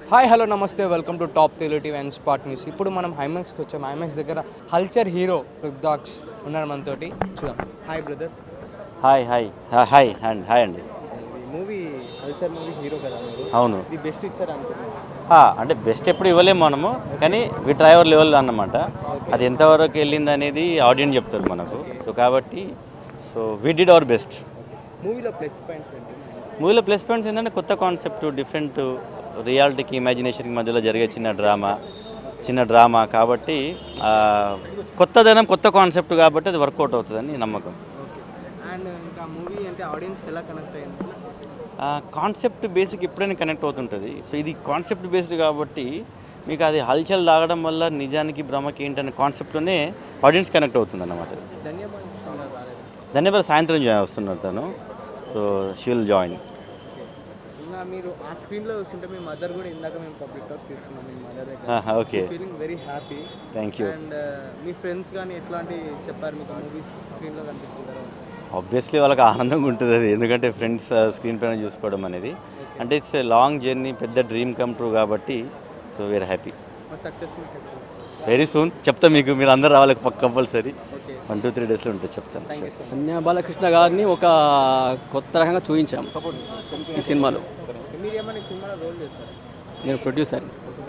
Hi hello namaste welcome to Top Telugu TV and spot news ఇప్పుడు మనం హైమాక్స్కి వచ్చాం హైమాక్స్ దగ్గర హల్చర్ హీరో రుద్దాక్స్ ఉన్నారు మనతోటి చూద్దాం హాయ్ బ్రదర్ హాయ్ హాయ్ హా- హాయ్ అండ్ హాయ్ అండి మూవీ హల్చర్ మూవీ హీరో కదా మీరు అవును ఇది బెస్ట్ ఇచ్చారు అనుకుంటున్నాను ఆ, అంటే బెస్ట్ ఎప్పుడు ఇవ్వలేము మనము కానీ వి డ్రైవర్ లెవెల్ అన్నమాట అది ఎంతవరకు వెళ్ళింది అనేది ఆడియన్స్ చెప్తారు మనకు సో కాబట్టి so we did our best మూవీలో ప్లస్ పాయింట్స్ ఏంటి మూవీలో ప్లస్ పాయింట్స్ ఏంటంటే కొత్త కాన్సెప్ట్ డిఫరెంట్ రియాలిటీకి ఇమాజినేషన్కి మధ్యలో జరిగే చిన్న డ్రామా చిన్న డ్రామా కాబట్టి ఆ, కొత్తదనం కొత్త కాన్సెప్ట్ కాబట్టి అది వర్కౌట్ అవుతుందని నమ్మకం ఓకే అండ్ ఇంకా మూవీ అంటే ఆడియన్స్కి ఎలా కనెక్ట్ అయ్యింది కాన్సెప్ట్ బేసిక్ ఎప్పుడైనా కనెక్ట్ అవుతుంటుంది సో ఇది కాన్సెప్ట్ బేస్డ్ కాబట్టి మీకు అది హల్చల్ తాగడం వల్ల నిజానికి భ్రమకి ఏంటనే కాన్సెప్ట్లోనే ఆడియన్స్ కనెక్ట్ అవుతుంది అన్నమాట ధన్యవాదాలు ఉన్నారు రాలేదు ధన్యవాదాలు సాయంత్రం జాయిన్ వస్తున్నారు తను సో షీ విల్ జాయిన్ ఇంకా మీరు ఆ స్క్రీన్లో చూస్తుంటే మీ మదర్ కూడా ఇందాక మేము పబ్లిక్ టాక్ తీసుకున్నాం మీ మదర్ దగ్గర okay feeling very happy thank you and మీ ఫ్రెండ్స్ కానీ ఎట్లాంటి చెప్పారు మీకు మూవీస్ స్క్రీన్లో కనిపించిన తర్వాత ఆబ్వియస్లీ వాళ్ళకి ఆనందంగా ఉంటుంది అది ఎందుకంటే ఫ్రెండ్స్ స్క్రీన్ పైన చూసుకోవడం అనేది అంటే ఇట్స్ లాంగ్ జర్నీ పెద్ద డ్రీమ్ కమ్ ట్రూ కాబట్టి సో వీఆర్ హ్యాపీ మా సక్సెస్ఫుల్ వెరీ సూన్ చెప్తా మీకు మీరు అందరు రావాలి compulsory okay one two three డేస్లో ఉంటుంది చెప్తాను థ్యాంక్ యూ సో అన్య బాలకృష్ణ గారిని ఒక కొత్త రకంగా చూపించాం ఈ సినిమాలో మచ్ మీరు ఏమైనా ఈ సినిమాలో రోల్ చేస్తారు నేను ప్రొడ్యూసర్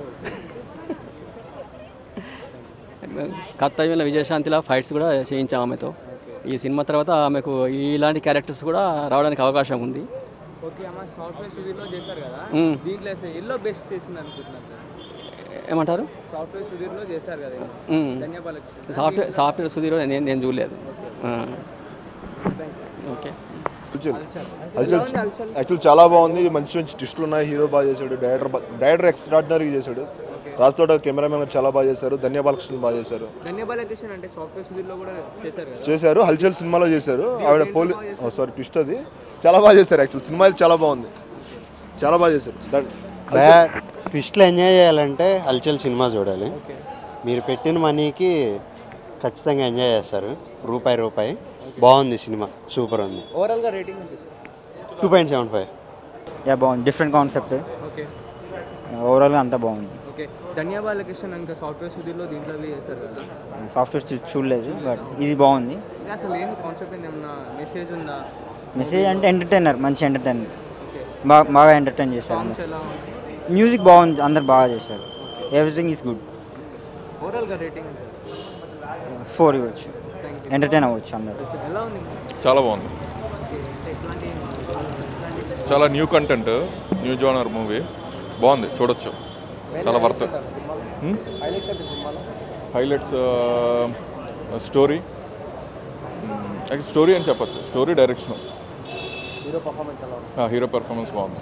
కర్తవ్యంలో విజయశాంతిలా ఫైట్స్ కూడా చేయించాం ఆమెతో ఈ సినిమా తర్వాత ఆమెకు ఇలాంటి క్యారెక్టర్స్ కూడా రావడానికి అవకాశం ఉంది ఓకే అమ్మ సాఫ్ట్వేర్ సుధీర్లో చేశారు కదా మ్మ్. దీంట్లో ఎల్లో బెస్ట్ చేసింది అనుకుంటున్నారు ఏమంటారు సాఫ్ట్వేర్ సుధీర్లో చేశారు కదా ఎల్లో. మ్మ్. ధన్యవాదాలు సాఫ్ట్వేర్ సాఫ్ట్వేర్ సుధీర్ నేను నేను చూడలేదు ఆ. ఓకే అల్చల్ యాక్చువల్ చాలా బాగుంది మంచి మంచి ట్విస్టులు ఉన్నాయి హీరో బాగా చేశాడు డైరెక్టర్ బా- డైరెక్టర్ ఎక్స్ట్రాడినరీ చేశాడు రాజ్తోట కెమెరామెన్ కూడా చాలా బాగా చేశారు ధన్య బాలకృష్ణ బాగా చేశారు ధన్యవాదాలు అంటే సాఫ్ట్వేర్ సుధీర్లో కూడా చేశారు కదా చేశారు హల్చల్ సినిమాలో చేశారు ఆవిడ పోలీ సారీ ట్విస్ట్ అది చాలా బాగా చేశారు యాక్చువల్ సినిమా అయితే చాలా బాగుంది చాలా బాగా చేశారు ద- బ్యాడ్ ట్విస్ట్లు ఎంజాయ్ చేయాలంటే హల్చల్ సినిమా చూడాలి ఓకే మీరు పెట్టిన మనీకి ఖచ్చితంగా ఎంజాయ్ చేస్తారు రూపాయి రూపాయి బాగుంది సినిమా సూపర్ ఉంది ఓవరాల్గా రేటింగ్ అనిపిస్తుంది two point seven five yeah బాగుంది డిఫరెంట్ కాన్సెప్ట్ ఓకే ఓవరాల్గా అంతా బాగుంది ఓకే ధన్యవాదాలు కృష్ణ ఇంకా సాఫ్ట్వేర్ సుధీర్లో దీంట్లో అవి చేశారు కదా సాఫ్ట్వేర్ చూడలేదు బట్ ఇది బాగుంది ఇది అసలు ఏంది కాన్సెప్ట్ ఏంది ఏమన్నా మెసేజ్ ఉందా మెసేజ్ అంటే ఎంటర్టైనర్ మంచి ఎంటర్టైనర్ ఓకే బాగా బాగా ఎంటర్టైన్ చేశారు సాంగ్స్ ఎలా ఉంది మ్యూజిక్ బాగుంది అందరు బాగా చేశారు ఎవ్రీథింగ్ ఈజ్ గుడ్ ఓవరాల్గా రేటింగ్ ఫోర్ ఇవ్వచ్చు థ్యాంక్ యూ ఎంటర్టైన్ అవ్వచ్చు అందరు ఎలా ఉంది చాలా బాగుంది ఓకే ఎట్లాంటి చాలా new content new genre movie బాగుంది చూడొచ్చు చాలా వర్త్ హైలైట్స్ అంటే సినిమాలో హైలైట్స్ స్టోరీ స్టోరీ అని చెప్పొచ్చు స్టోరీ డైరెక్షన్ హీరో పర్ఫార్మెన్స్ ఎలా ఉంది హీరో పెర్ఫార్మెన్స్ బాగుంది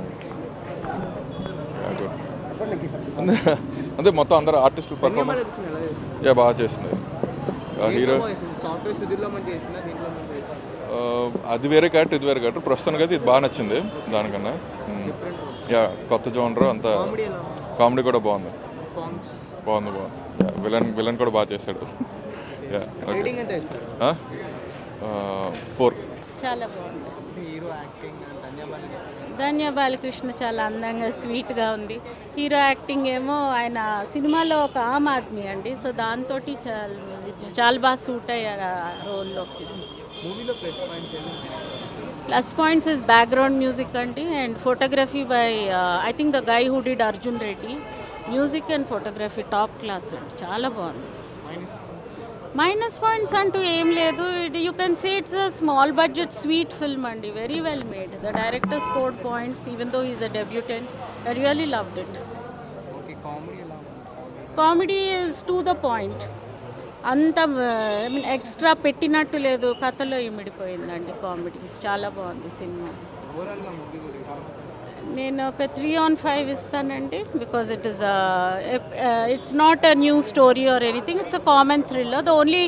Yeah, good. అంతే మొత్తం అందరు ఆర్టిస్టుల పర్ఫార్మెన్స్ కృష్ణ ఎలా చేసింది యా బాగా చేసింది హీరో సాఫ్ట్వేర్ సుధీర్లో మంచి చేసిందా దీంట్లో మంచి చేసిందా అది వేరే క్యారెక్టర్ ఇది వేరే క్యారెక్టర్ ప్రస్తుతానికి అయితే ఇది బాగా నచ్చింది దానికన్నా యా కొత్త జోనర్ అంతా కామెడీ ఎలా ఉంది కామెడీ కూడా బాగుంది సాంగ్స్ బాగుంది బాగుంది విలన్ విలన్ కూడా బాగా చేశాడు యా రేటింగ్ ఎంత ఇస్తారు ఫోర్ చాలా బాగుంది హీరో యాక్టింగ్ ధన్యవాదాలు ధన్య బాలకృష్ణ చాలా అందంగా స్వీట్గా ఉంది హీరో యాక్టింగ్ ఏమో ఆయన సినిమాలో ఒక ఆమ్ ఆద్మీ అండి సో దాంతో చాలా చాలా బాగా సూట్ అయ్యారు ఆ రోల్లోకి మూవీలో plus point plus points is background music అండి and photography by I think the guy who did Arjun Reddy music and photography top class అండి చాలా బాగుంది మైనస్ పాయింట్స్ అంటూ ఏం లేదు you can see it's a small budget sweet film అండి very well made the director scored points even though is a debutant I really loved it okay comedy ఎలా ఉంది comedy is to the point అంత I mean extra పెట్టినట్టు లేదు కథలో ఇమిడిపోయిందండి comedy చాలా బాగుంది cinema ఓవరాల్గా మూవీ గురించి నేను ఒక త్రీ ఆన్ ఫైవ్ ఇస్తానండి because it is it's not a new story or anything it's a common thriller the only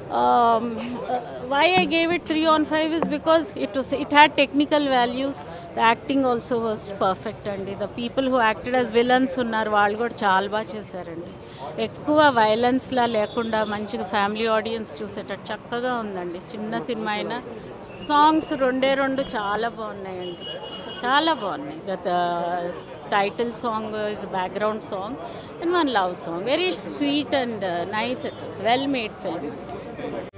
why I gave it three on five is because it was it had technical values the acting also was perfect అండి the people who acted as villains ఉన్నారు వాళ్ళు కూడా చాలా బాగా చేశారండి ఎక్కువ వైలెన్స్లా లేకుండా మంచిగా ఫ్యామిలీ ఆడియన్స్ చూసేటట్టు చక్కగా ఉందండి చిన్న సినిమా అయినా సాంగ్స్ రెండే రెండు చాలా బాగున్నాయండి చాలా బాగున్నాయి గత title song uh, is a background song, and one love song. Very sweet and uh, nice it is. Well made film.